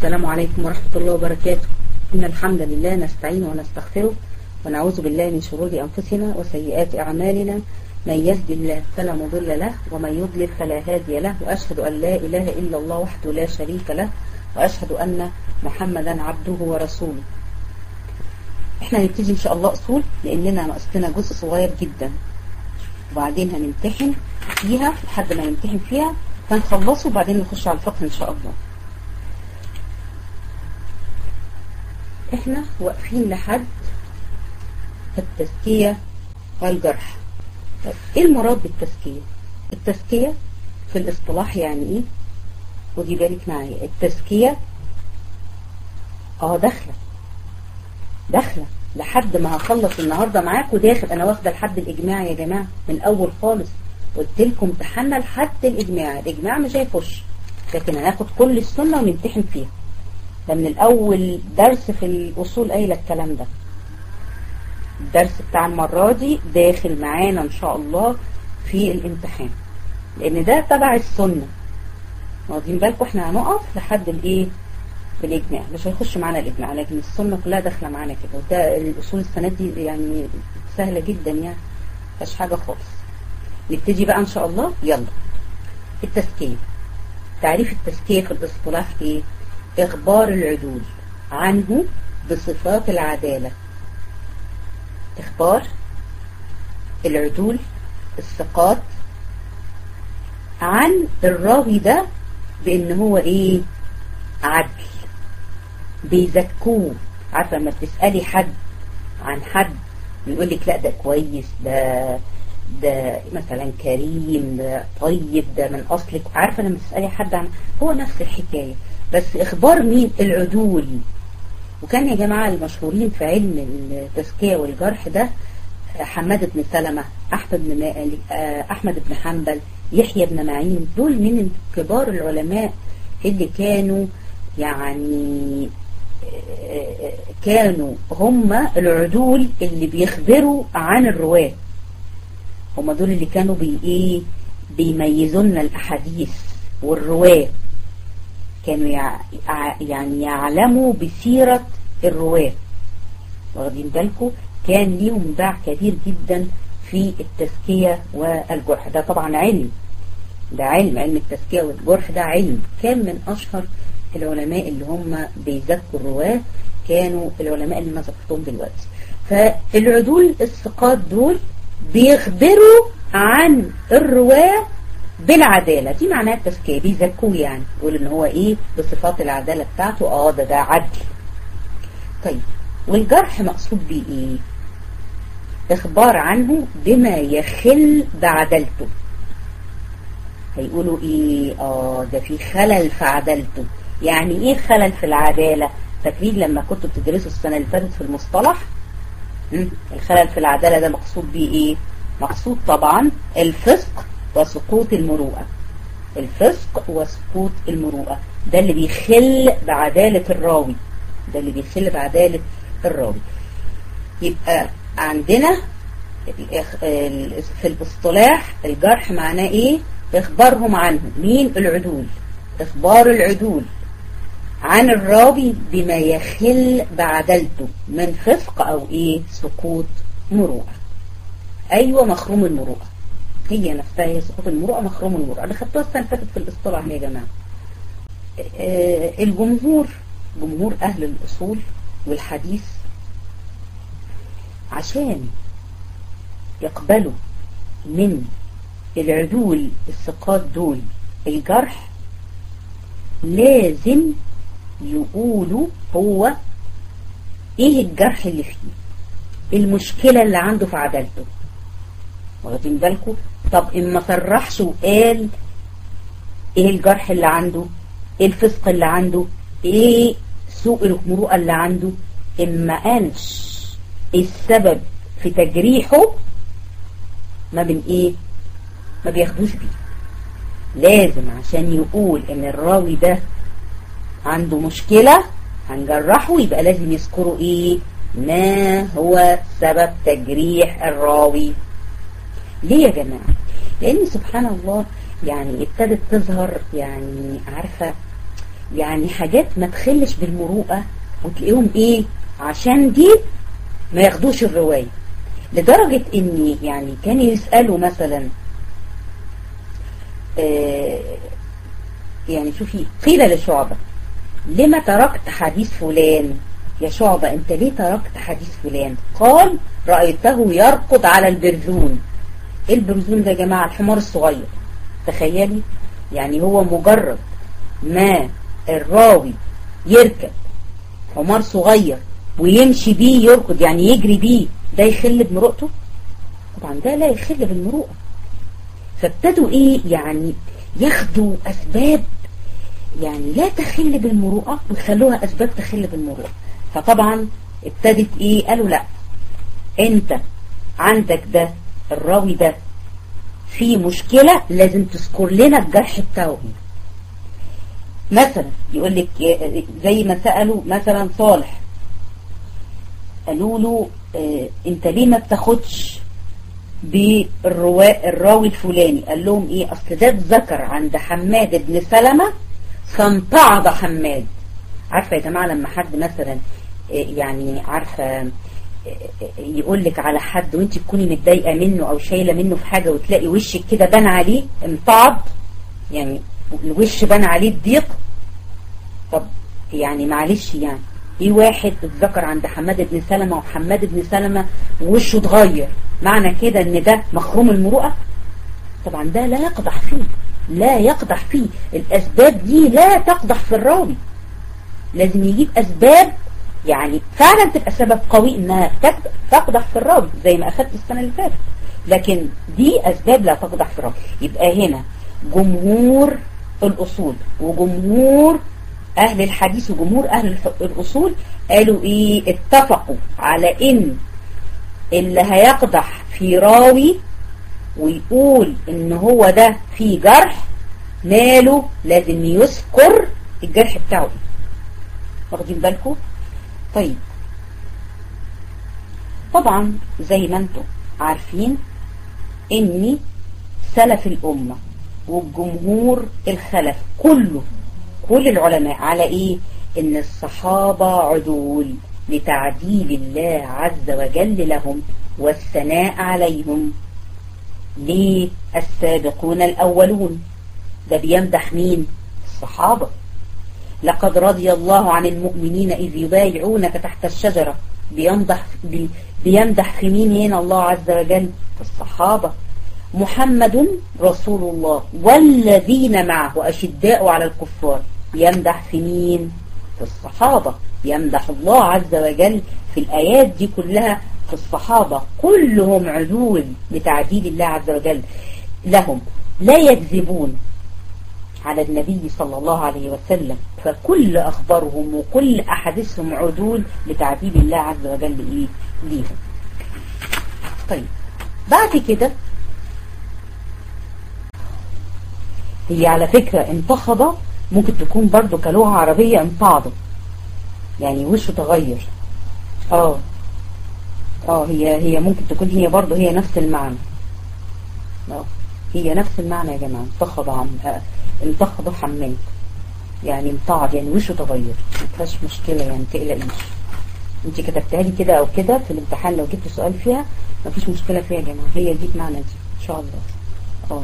السلام عليكم ورحمة الله وبركاته إن الحمد لله نستعين ونستغفره ونعوذ بالله من شرور أنفسنا وسيئات أعمالنا من يهد الله فلا مضل له ومن يضلل فلا هادي له وأشهد أن لا إله إلا الله وحده لا شريك له وأشهد أن محمدا عبده ورسوله احنا هنبتدي إن شاء الله أصول لأننا ناقصنا جزء صغير جدا وبعدين هنمتحن فيها لحد ما نمتحن فيها هنخلصه وبعدين نخش على الفقه إن شاء الله احنا واقفين لحد التزكية والجرح طيب ايه المراد بالتزكية التزكية في الاصطلاح يعني ايه ودي بالك معايا التزكية اه داخلة داخلة لحد ما هخلص النهاردة معاكم داخل انا واخدة لحد الاجماع يا جماعة من الاول خالص قلت لكم امتحنا لحد الاجماع الاجماع مش هيخش لكن هناخد كل السنة ونمتحن فيها ده من الاول درس في الاصول قايله الكلام ده الدرس بتاع المرة دي داخل معانا ان شاء الله في الامتحان لان ده تبع السنة واخدين بالكم احنا هنقف لحد الايه الاجماع مش هيخش معانا الاجماع لكن السنة كلها داخله معانا كده وده الاصول السنة دي يعني سهلة جدا يعني مفيهاش حاجة خالص نبتدي بقى ان شاء الله يلا التزكية تعريف التزكية في الاصطلاح ايه إخبار العدول عنه بصفات العدالة إخبار العدول الثقات عن الراوي ده بأن هو إيه عدل بيزكوه عارفة لما بتسألي حد عن حد بيقول لك لا ده كويس ده ده مثلا كريم ده طيب ده من أصلك عارفة لما تسألي حد عن هو نفس الحكاية بس إخبار مين العدول وكان يا جماعة المشهورين في علم التزكية والجرح ده حماد بن سلمة أحمد بن أحمد بن حنبل يحيى بن معين دول من كبار العلماء اللي كانوا يعني كانوا هم العدول اللي بيخبروا عن الرواة هم دول اللي كانوا بي ايه بيميزون الأحاديث والرواة كانوا يعني يعلموا بسيرة الرواة واخدين بالكم كان ليهم باع كبير جدا في التزكية والجرح ده طبعا علم ده علم علم التزكية والجرح ده علم كان من أشهر العلماء اللي هم بيزكوا الرواة كانوا العلماء اللي ما ذكرتهم دلوقتي فالعدول الثقات دول بيخبروا عن الرواة بالعدالة دي معناها التزكية بيزكوه يعني يقول ان هو ايه بصفات العدالة بتاعته اه ده ده عدل طيب والجرح مقصود بيه ايه اخبار عنه بما يخل بعدالته هيقولوا ايه اه ده في خلل في عدالته يعني ايه خلل في العدالة فاكرين لما كنتوا بتدرسوا السنة اللي فاتت في المصطلح الخلل في العدالة ده مقصود بيه ايه مقصود طبعا الفسق وسقوط المروءة الفسق وسقوط المروءة ده اللي بيخل بعدالة الراوي ده اللي بيخل بعدالة الراوي يبقى عندنا في الاصطلاح الجرح معناه ايه اخبارهم عنه مين العدول اخبار العدول عن الراوي بما يخل بعدالته من فسق او ايه سقوط مروءة ايوه مخروم المروءة هي نفسها هي سقوط المروءة مخروم المروءة انا خدتوها السنة فاتت في الاصطلاح يا جماعة الجمهور جمهور اهل الاصول والحديث عشان يقبلوا من العدول الثقات دول الجرح لازم يقولوا هو ايه الجرح اللي فيه المشكلة اللي عنده في عدالته واخدين بالكم طب ان ما صرحش وقال ايه الجرح اللي عنده ايه الفسق اللي عنده ايه سوء المروءه اللي عنده ان ما قالش السبب في تجريحه ما بين ايه ما بياخدوش بيه لازم عشان يقول ان الراوي ده عنده مشكلة هنجرحه يبقى لازم يذكروا ايه ما هو سبب تجريح الراوي ليه يا جماعة لان سبحان الله يعني ابتدت تظهر يعني عارفة يعني حاجات ما تخلش بالمروءة وتلاقيهم ايه عشان دي ما ياخدوش الرواية لدرجة ان يعني كان يسألوا مثلا آه يعني شوفي قيل لشعبة لما تركت حديث فلان يا شعبة انت ليه تركت حديث فلان قال رأيته يرقد على البرزون ايه البرزون ده يا جماعة الحمار الصغير تخيلي يعني هو مجرد ما الراوي يركب حمار صغير ويمشي بيه يركض يعني يجري بيه ده يخل بمرؤته طبعا ده لا يخل بالمروءة فابتدوا ايه يعني ياخدوا اسباب يعني لا تخل بالمروءة ويخلوها اسباب تخل بالمروءة فطبعا ابتدت ايه قالوا لا انت عندك ده الراوي ده في مشكلة لازم تذكر لنا الجرح بتاعه مثلا يقول لك زي ما سألوا مثلا صالح قالوا له اه انت ليه ما بتاخدش بالراوي الفلاني قال لهم ايه اصل ده اتذكر عند حماد بن سلمة فانتعض حماد عارفة يا جماعة لما حد مثلا يعني عارفة يقول لك على حد وانت تكوني متضايقة منه او شايلة منه في حاجة وتلاقي وشك كده بان عليه امتعض يعني الوش بان عليه الضيق طب يعني معلش يعني ايه واحد اتذكر عند حماد بن سلمة وحماد بن سلمة ووشه اتغير معنى كده ان ده مخروم المروءة طبعا ده لا يقدح فيه لا يقدح فيه الاسباب دي لا تقدح في الراوي لازم يجيب اسباب يعني فعلا تبقى سبب قوي انها تقدح في الراوي زي ما اخدت السنة اللي فاتت لكن دي اسباب لا تقدح في الراوي يبقى هنا جمهور الاصول وجمهور اهل الحديث وجمهور اهل الاصول قالوا ايه اتفقوا على ان اللي هيقدح في راوي ويقول ان هو ده فيه جرح ماله لازم يذكر الجرح بتاعه واخدين بالكم طيب طبعا زي ما انتم عارفين اني سلف الامة والجمهور الخلف كله كل العلماء على ايه ان الصحابة عدول لتعديل الله عز وجل لهم والثناء عليهم ليه السابقون الاولون ده بيمدح مين الصحابة لقد رضي الله عن المؤمنين إذ يبايعونك تحت الشجرة بيمدح, بي بيمدح في مين هنا الله عز وجل في الصحابة محمد رسول الله والذين معه أشداء على الكفار يمدح في مين في الصحابة يمدح الله عز وجل في الآيات دي كلها في الصحابة كلهم عدول لتعديل الله عز وجل لهم لا يكذبون على النبي صلى الله عليه وسلم فكل أخبارهم وكل أحاديثهم عدول لتعديل الله عز وجل إيه ليهم طيب بعد كده هي على فكرة انتخضة ممكن تكون برضو كلغة عربية انتعضت يعني وشه تغير اه اه هي هي ممكن تكون هي برضو هي نفس المعنى اه هي نفس المعنى يا جماعة انتخض عم اه انتخض حماد يعني امتعض يعني وشه تغير ما فيهاش مشكلة يعني تقلقيش انت كتبتها لي كده او كده في الامتحان لو جبت سؤال فيها ما فيش مشكلة فيها يا جماعة هي دي معنى دي ان شاء الله اه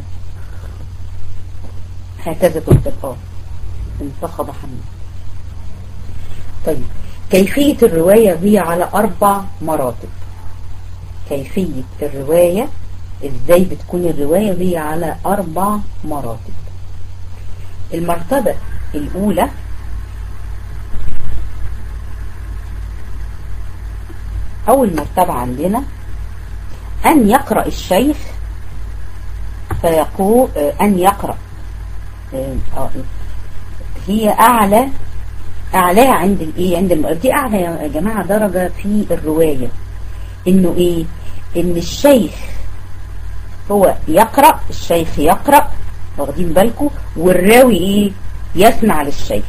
هكذا تكتب اه انتخض حماد طيب كيفية الرواية هي على أربع مراتب كيفية الرواية ازاي بتكون الرواية هي على أربع مراتب المرتبة الأولى أول مرتبة عندنا أن يقرأ الشيخ فيقول أن يقرأ هي أعلى أعلاها عند الإيه عند الم... دي أعلى يا جماعة درجة في الرواية إنه إيه إن الشيخ هو يقرأ الشيخ يقرأ واخدين بالكم والراوي إيه يسمع للشيخ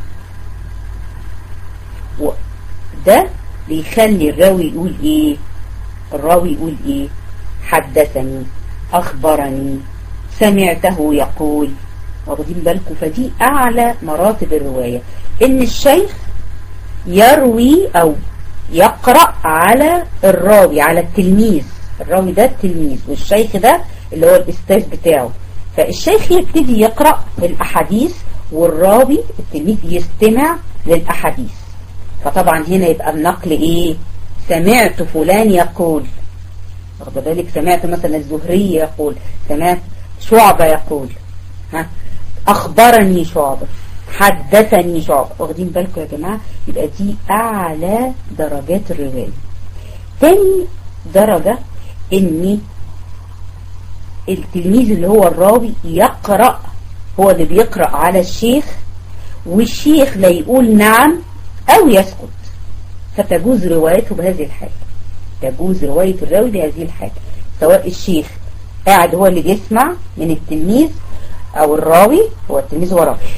وده بيخلي الراوي يقول إيه الراوي يقول إيه حدثني أخبرني سمعته يقول واخدين بالكم فدي اعلى مراتب الرواية ان الشيخ يروي او يقرأ على الراوي على التلميذ الراوي ده التلميذ والشيخ ده اللي هو الاستاذ بتاعه فالشيخ يبتدي يقرأ الاحاديث والراوي التلميذ يستمع للاحاديث فطبعا هنا يبقى النقل ايه سمعت فلان يقول واخد بالك سمعت مثلا الزهري يقول سمعت شعبة يقول ها اخبرني شعبة حدثني شعبة واخدين بالكم يا جماعة يبقى دي اعلى درجات الرواية تاني درجة ان التلميذ اللي هو الراوي يقرأ هو اللي بيقرأ على الشيخ والشيخ لا يقول نعم او يسكت فتجوز روايته بهذه الحالة تجوز رواية الراوي بهذه الحالة سواء الشيخ قاعد هو اللي بيسمع من التلميذ او الراوي هو التلميذ هو الراوي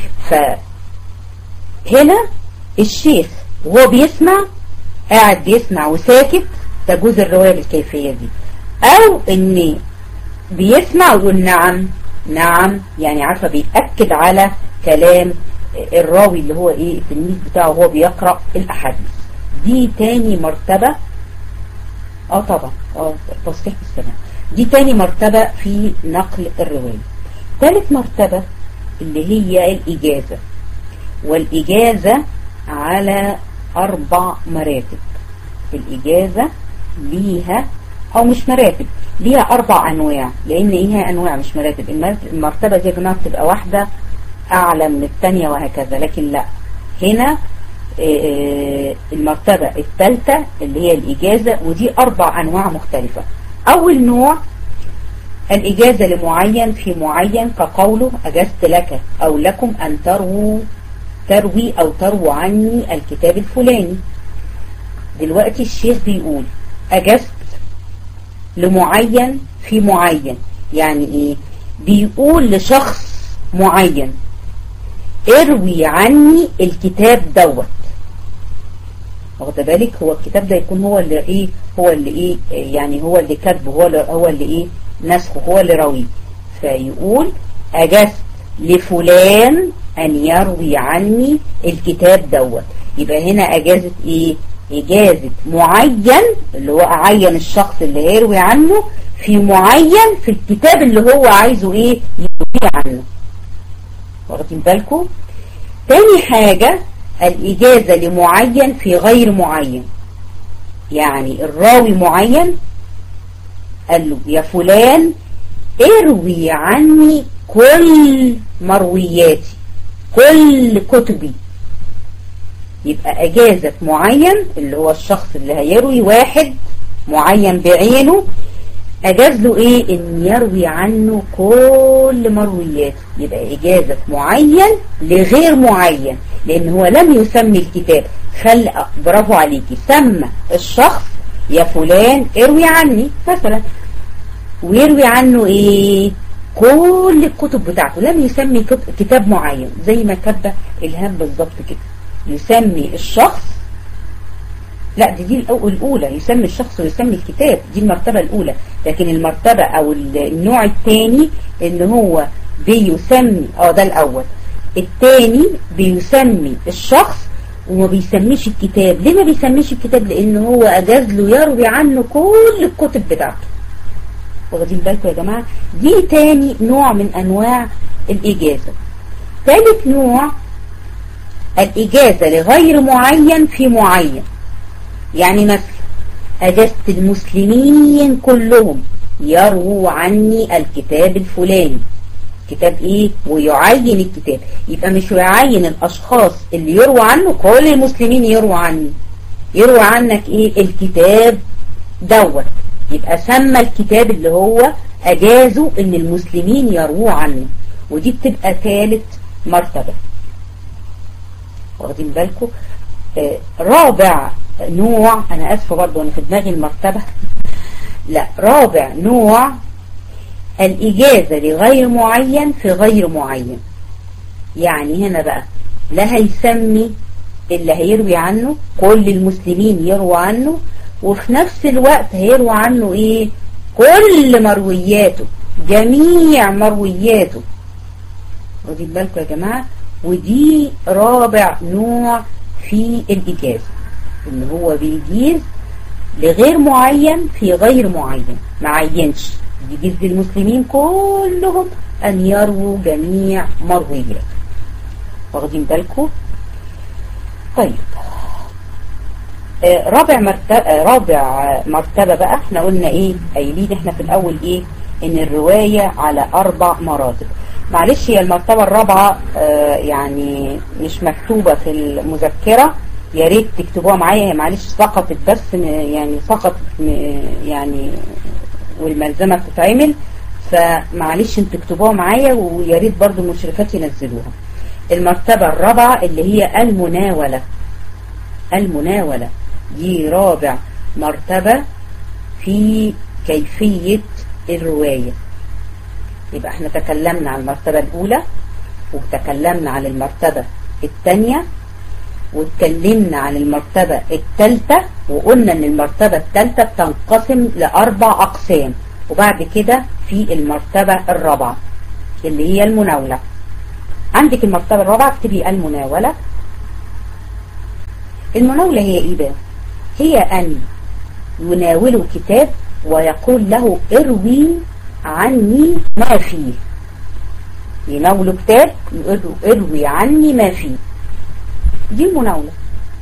فهنا الشيخ وهو بيسمع قاعد بيسمع وساكت تجوز الرواية بالكيفية دي او ان بيسمع ويقول نعم نعم يعني عارفة بيأكد على كلام الراوي اللي هو ايه التلميذ بتاعه هو بيقرأ الاحاديث دي تاني مرتبة اه طبعا اه تصحيح السماع دي تاني مرتبة في نقل الرواية ثالث مرتبة اللي هي الإجازة والإجازة على أربع مراتب الإجازة ليها أو مش مراتب ليها أربع أنواع لأن إيه أنواع مش مراتب المرتبة دي يا جماعة بتبقى واحدة أعلى من الثانية وهكذا لكن لا هنا المرتبة الثالثة اللي هي الإجازة ودي أربع أنواع مختلفة أول نوع الإجازة لمعين في معين كقوله أجزت لك أو لكم أن ترووا تروي أو ترووا عني الكتاب الفلاني دلوقتي الشيخ بيقول أجزت لمعين في معين يعني إيه بيقول لشخص معين اروي عني الكتاب دوت واخد بالك هو الكتاب ده يكون هو اللي ايه هو اللي ايه يعني هو اللي كاتبه هو اللي هو اللي ايه نسخه هو اللي راويه فيقول اجزت لفلان ان يروي عني الكتاب دوت يبقى هنا اجازة ايه اجازة معين اللي هو اعين الشخص اللي هيروي عنه في معين في الكتاب اللي هو عايزه ايه يروي عنه واخدين بالكم تاني حاجة الإجازة لمعين في غير معين يعني الراوي معين قال له يا فلان اروي عني كل مروياتي كل كتبي يبقى أجازة معين اللي هو الشخص اللي هيروي واحد معين بعينه أجاز له إيه إن يروي عنه كل مروياته يبقى إجازة معين لغير معين لأن هو لم يسمي الكتاب خل برافو عليكي سمى الشخص يا فلان اروي عني مثلا ويروي عنه إيه كل الكتب بتاعته لم يسمي كتاب معين زي ما كتب الهام بالظبط كده يسمي الشخص لا دي دي الأولى يسمي الشخص ويسمي الكتاب دي المرتبة الأولى لكن المرتبة أو النوع الثاني إن هو بيسمي اه ده الأول الثاني بيسمي الشخص وما بيسميش الكتاب ليه ما بيسميش الكتاب لأن هو أجاز له يروي عنه كل الكتب بتاعته واخدين بالكم يا جماعة دي تاني نوع من أنواع الإجازة ثالث نوع الإجازة لغير معين في معين يعني مثلا أجزت المسلمين كلهم يرووا عني الكتاب الفلاني كتاب ايه ويعين الكتاب يبقى مش يعين الاشخاص اللي يروى عنه كل المسلمين يروى عني يروى عنك ايه الكتاب دوت يبقى سمى الكتاب اللي هو اجازوا ان المسلمين يرووا عنه ودي بتبقى ثالث مرتبة واخدين بالكم آه رابع نوع انا اسفه برضه انا في دماغي المرتبة لا رابع نوع الإجازة لغير معين في غير معين يعني هنا بقى لا هيسمي اللي هيروي عنه كل المسلمين يروى عنه وفي نفس الوقت هيروى عنه ايه كل مروياته جميع مروياته واخدين بالكم يا جماعة ودي رابع نوع في الإجازة اللي هو بيجيز لغير معين في غير معين ما عينش بيجيز للمسلمين كلهم أن يرووا جميع مرويات واخدين بالكم طيب آه رابع مرتبة آه رابع مرتبة بقى احنا قلنا ايه قايلين احنا في الاول ايه ان الرواية على اربع مراتب معلش هي المرتبة الرابعة آه يعني مش مكتوبة في المذكرة يا ريت تكتبوها معايا هي معلش سقطت بس يعني سقطت يعني والملزمة بتتعمل فمعلش انتوا تكتبوها معايا ويا ريت برضو المشرفات ينزلوها المرتبة الرابعة اللي هي المناولة المناولة دي رابع مرتبة في كيفية الرواية يبقى احنا تكلمنا عن المرتبة الأولى وتكلمنا عن المرتبة الثانية واتكلمنا عن المرتبة الثالثة وقلنا ان المرتبة الثالثة بتنقسم لأربع أقسام وبعد كده في المرتبة الرابعة اللي هي المناولة عندك المرتبة الرابعة اكتبي المناولة المناولة هي ايه بقى هي ان يناول كتاب ويقول له اروي عني ما فيه يناول كتاب اروي عني ما فيه دي المناولة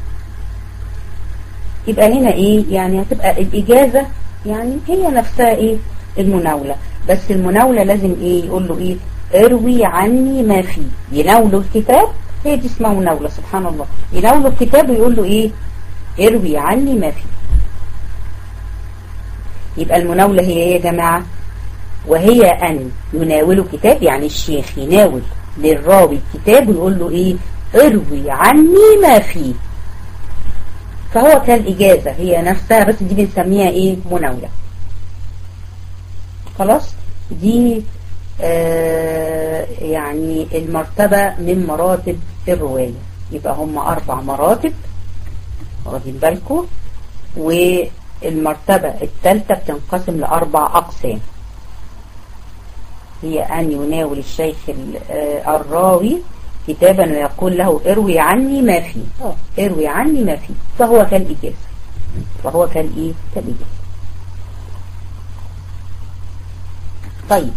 يبقى هنا ايه يعني هتبقى الاجازة يعني هي نفسها ايه المناولة بس المناولة لازم ايه يقول له ايه اروي عني ما فيه يناوله الكتاب هي دي اسمها مناولة سبحان الله يناوله الكتاب ويقول له ايه اروي عني ما فيه يبقى المناولة هي ايه يا جماعة وهي ان يناوله كتاب يعني الشيخ يناول للراوي الكتاب ويقول له ايه اروي عني ما فيه فهو كالإجازة هي نفسها بس دي بنسميها ايه مناولة خلاص دي آه يعني المرتبة من مراتب الرواية يبقى هم أربع مراتب واخدين بالكم والمرتبة الثالثة بتنقسم لأربع أقسام هي أن يناول الشيخ الراوي كتابا ويقول له اروي عني ما فيه اروي عني ما فيه فهو كالإجازة فهو كالإيه كالإجازة طيب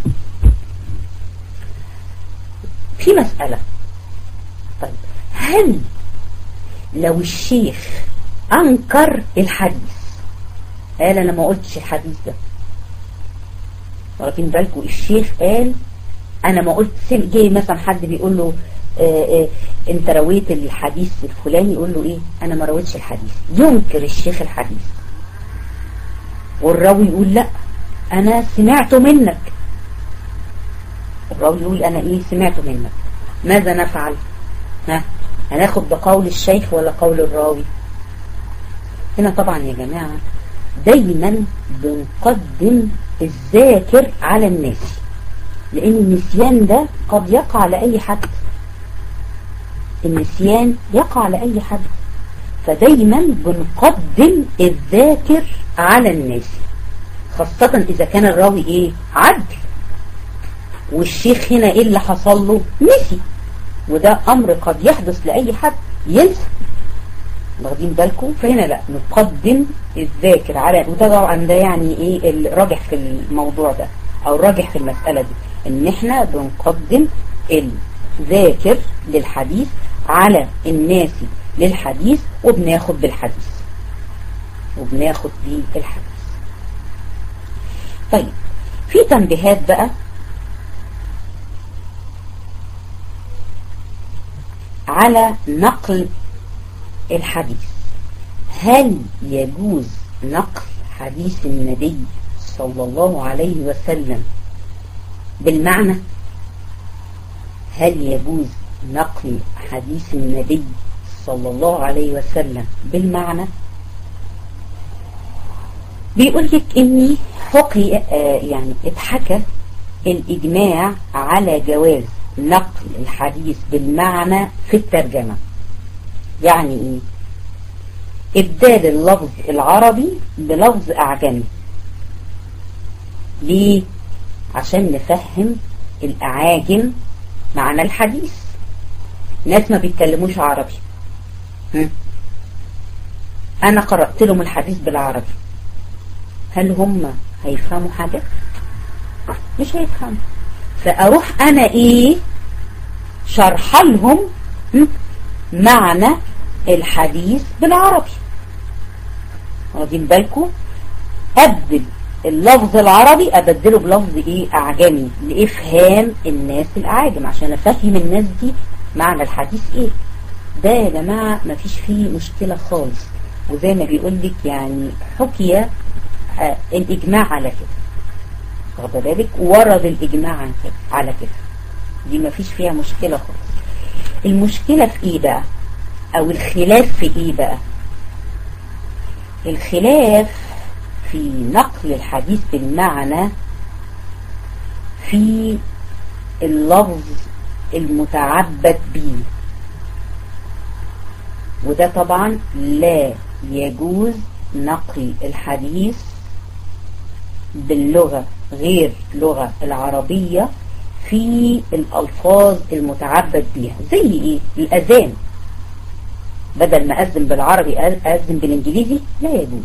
في مسألة طيب هل لو الشيخ أنكر الحديث قال أنا ما قلتش الحديث ده واخدين بالكم الشيخ قال أنا ما قلت جاي مثلا حد بيقول له آآ آآ انت رويت الحديث الفلاني يقول له ايه انا ما رويتش الحديث ينكر الشيخ الحديث والراوي يقول لا انا سمعته منك الراوي يقول انا ايه سمعته منك ماذا نفعل ها هناخد بقول الشيخ ولا قول الراوي هنا طبعا يا جماعة دايما بنقدم الذاكر على الناس لان النسيان ده قد يقع لأي حد النسيان يقع لأي حد فدايما بنقدم الذاكر على الناس خاصة إذا كان الراوي إيه عدل والشيخ هنا إيه اللي حصل له نسي وده أمر قد يحدث لأي حد ينسى واخدين بالكم فهنا لا نقدم الذاكر على وده طبعا ده يعني ايه الراجح في الموضوع ده او الراجح في المسألة دي ان احنا بنقدم الذاكر للحديث على الناس للحديث وبناخد بالحديث وبناخد بالحديث طيب في تنبيهات بقى على نقل الحديث هل يجوز نقل حديث النبي صلى الله عليه وسلم بالمعنى هل يجوز نقل حديث النبي صلى الله عليه وسلم بالمعنى بيقول لك اني حقي آه يعني اتحكى الاجماع على جواز نقل الحديث بالمعنى في الترجمة يعني ايه ابدال اللفظ العربي بلفظ اعجمي ليه عشان نفهم الاعاجم معنى الحديث ناس ما بيتكلموش عربي هم؟ انا قرأت لهم الحديث بالعربي هل هم هيفهموا حاجة مش هيفهموا فاروح انا ايه شرح لهم معنى الحديث بالعربي واخدين بالكم ابدل اللفظ العربي ابدله بلفظ ايه اعجمي لافهام الناس الاعاجم عشان افهم الناس دي معنى الحديث ايه ده يا جماعة مفيش فيه مشكلة خالص وزي ما بيقول لك يعني حكي آه الاجماع على كده واخد بالك ورد الاجماع عن كده على كده دي مفيش فيها مشكلة خالص المشكلة في ايه بقى او الخلاف في ايه بقى الخلاف في نقل الحديث بالمعنى في اللفظ المتعبد به وده طبعا لا يجوز نقل الحديث باللغة غير اللغة العربية في الألفاظ المتعبد بها زي ايه الأذان بدل ما أذن بالعربي أذن بالإنجليزي لا يجوز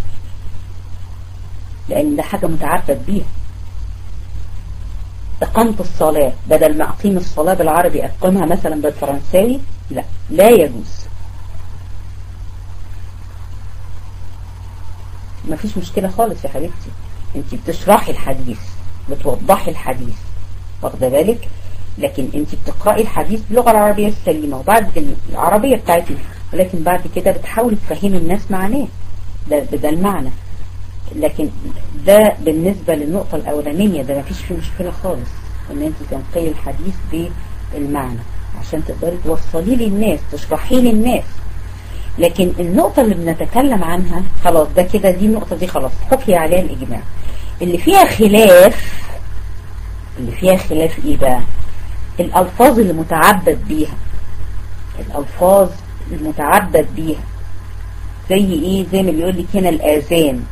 لأن ده حاجة متعبد بيها إقامة الصلاة بدل ما أقيم الصلاة بالعربي أقيمها مثلا بالفرنساوي لا لا يجوز ما فيش مشكلة خالص يا حبيبتي انت بتشرحي الحديث بتوضحي الحديث واخده بالك لكن انت بتقرأي الحديث باللغة العربية السليمة وبعد العربية بتاعتي ولكن بعد كده بتحاولي تفهمي الناس معناه ده, ده المعنى لكن ده بالنسبة للنقطة الأولانية ده مفيش فيه مشكلة خالص ان انت تنقلي الحديث بالمعنى عشان تقدري توصليه للناس تشرحيه للناس لكن النقطة اللي بنتكلم عنها خلاص ده كده دي النقطة دي خلاص حكي عليها الإجماع اللي فيها خلاف اللي فيها خلاف ايه بقى الألفاظ اللي متعبد بيها الألفاظ المتعبد بيها زي ايه زي ما بيقول لك هنا الآذان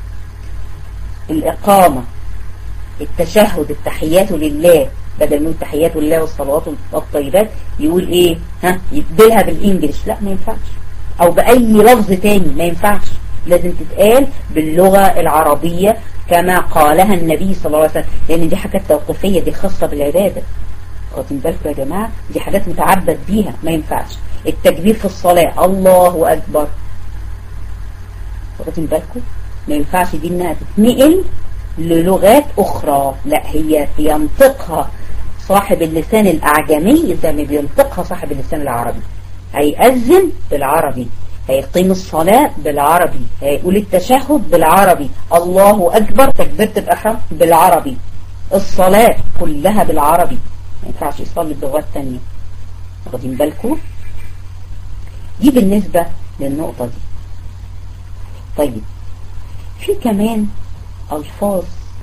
الإقامة التشهد التحيات لله بدل من التحيات لله والصلوات والطيبات يقول ايه ها يبدلها بالانجلش لا ما ينفعش او باي لفظ تاني ما ينفعش لازم تتقال باللغة العربية كما قالها النبي صلى الله عليه وسلم لان دي حاجات توقيفية دي خاصة بالعبادة واخدين بالكم يا جماعة دي حاجات متعبد بيها ما ينفعش التكبير في الصلاة الله اكبر واخدين بالكم ما ينفعش دي انها تتنقل للغات اخرى لا هي ينطقها صاحب اللسان الاعجمي زي ما بينطقها صاحب اللسان العربي هيأذن بالعربي هيقيم الصلاة بالعربي هيقول التشهد بالعربي الله أكبر تكبيرة الإحرام بالعربي الصلاة كلها بالعربي ما ينفعش يصلي بلغات تانية واخدين بالكم دي بالنسبة للنقطة دي طيب في كمان ألفاظ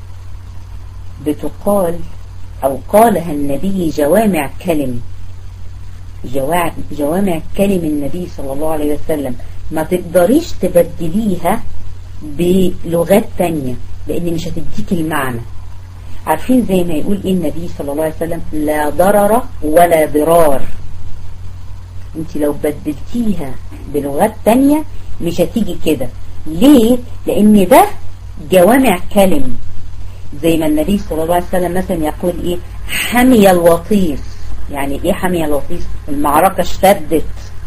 بتقال أو قالها النبي جوامع كلم جوامع كلم النبي صلى الله عليه وسلم ما تقدريش تبدليها بلغات تانية لأن مش هتديك المعنى عارفين زي ما يقول إيه النبي صلى الله عليه وسلم لا ضرر ولا ضرار انت لو بدلتيها بلغات تانية مش هتيجي كده ليه لان ده جوامع كلم زي ما النبي صلى الله عليه وسلم مثلا يقول ايه حمي الوطيس يعني ايه حمي الوطيس المعركة اشتدت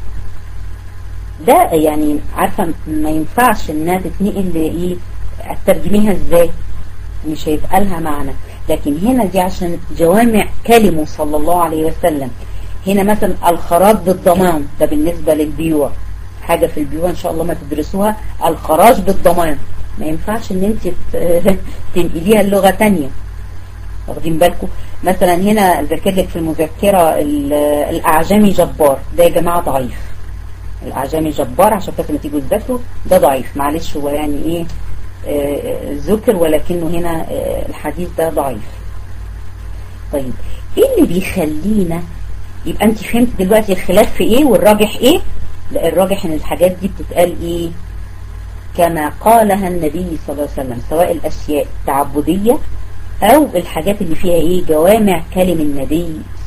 ده يعني عارفة ما ينفعش انها تتنقل لايه ترجميها ازاي مش هيبقى لها معنى لكن هنا دي عشان جوامع كلمه صلى الله عليه وسلم هنا مثلا الخراج بالضمان ده بالنسبة للبيوع حاجة في البيوع ان شاء الله ما تدرسوها الخراج بالضمان ما ينفعش ان انت تنقليها اللغة تانية واخدين بالكم مثلا هنا ذكر لك في المذكرة الاعجمي جبار ده يا جماعة ضعيف الاعجمي جبار عشان كده لما تيجوا تذاكروا ده ضعيف معلش هو يعني ايه آه ذكر ولكنه هنا آه الحديث ده ضعيف طيب ايه اللي بيخلينا يبقى انت فهمت دلوقتي الخلاف في ايه والراجح ايه لا الراجح ان الحاجات دي بتتقال ايه كما قالها النبي صلى الله عليه وسلم سواء الاشياء التعبدية او الحاجات اللي فيها ايه جوامع كلم النبي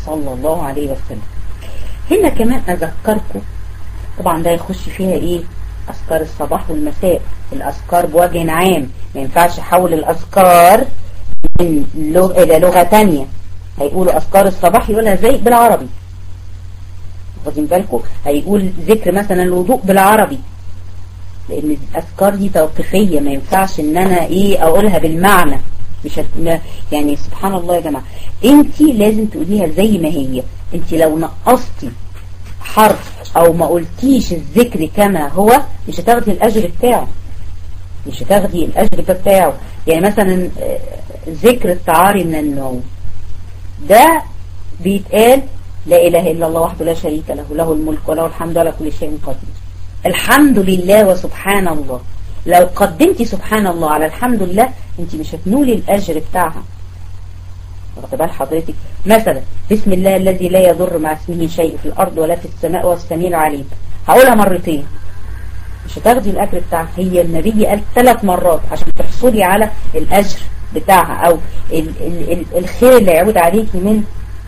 صلى الله عليه وسلم هنا كمان أذكركم طبعا ده يخش فيها ايه أذكار الصباح والمساء الأذكار بوجه عام ما ينفعش أحول الأذكار من لغة إلى لغة تانية هيقولوا أذكار الصباح يقولها زي بالعربي واخدين بالكم هيقول ذكر مثلا الوضوء بالعربي لان الاذكار دي توقيفيه ما ينفعش ان انا ايه اقولها بالمعنى مش هت... يعني سبحان الله يا جماعه انت لازم تقوليها زي ما هي انت لو نقصتي حرف او ما قلتيش الذكر كما هو مش هتاخدي الاجر بتاعه مش هتاخدي الاجر بتاعه يعني مثلا ذكر التعاري من النوم ده بيتقال لا إله إلا الله وحده لا شريك له له الملك وله الحمد على كل شيء قدير الحمد لله وسبحان الله لو قدمتي سبحان الله على الحمد لله انت مش هتنولي الأجر بتاعها واخد بال حضرتك مثلا بسم الله الذي لا يضر مع اسمه شيء في الأرض ولا في السماء والسميع العليم هقولها مرتين مش هتاخدي الأجر بتاعها هي النبي قال ثلاث مرات عشان تحصلي على الأجر بتاعها أو ال ال ال الخير اللي يعود عليكي من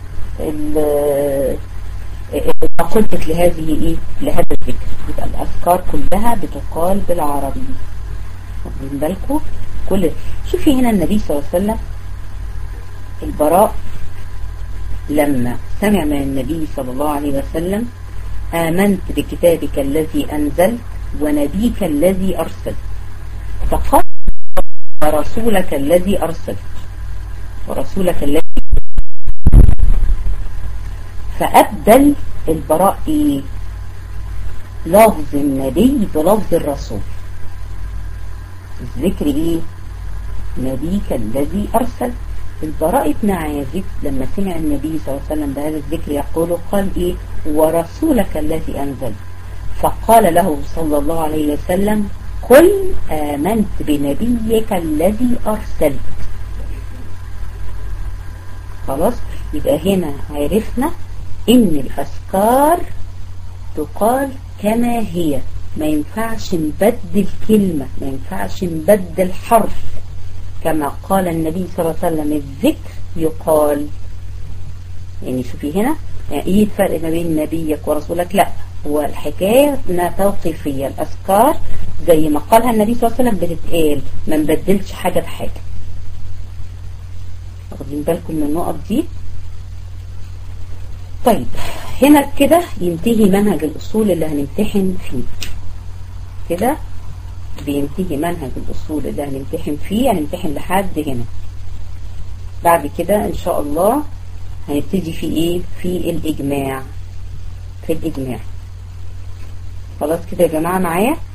قلتك لهذه ايه لهذا الذكر يبقى الاذكار كلها بتقال بالعربي واخدين بالكم كل شوفي هنا النبي صلى الله عليه وسلم البراء لما سمع من النبي صلى الله عليه وسلم آمنت بكتابك الذي أنزل ونبيك الذي أرسل فقال ورسولك الذي أرسل ورسولك الذي فأبدل البراء إيه؟ لفظ النبي بلفظ الرسول الذكر إيه نبيك الذي أرسل البراء بن عازب لما سمع النبي صلى الله عليه وسلم بهذا الذكر يقول قال إيه ورسولك الذي أنزل فقال له صلى الله عليه وسلم قل آمنت بنبيك الذي أرسلت خلاص يبقى هنا عرفنا ان الاذكار تقال كما هي ما ينفعش نبدل كلمة ما ينفعش نبدل حرف كما قال النبي صلى الله عليه وسلم الذكر يقال يعني شوفي هنا يعني ايه الفرق ما بين نبيك ورسولك لا هو الحكاية انها توقيفية الاذكار زي ما قالها النبي صلى الله عليه وسلم بتتقال ما نبدلش حاجة بحاجة واخدين بالكم من النقط دي طيب هنا كده ينتهي منهج الأصول اللي هنمتحن فيه كده بينتهي منهج الأصول اللي هنمتحن فيه هنمتحن لحد هنا بعد كده إن شاء الله هنبتدي في إيه في الإجماع في الإجماع خلاص كده يا جماعة معايا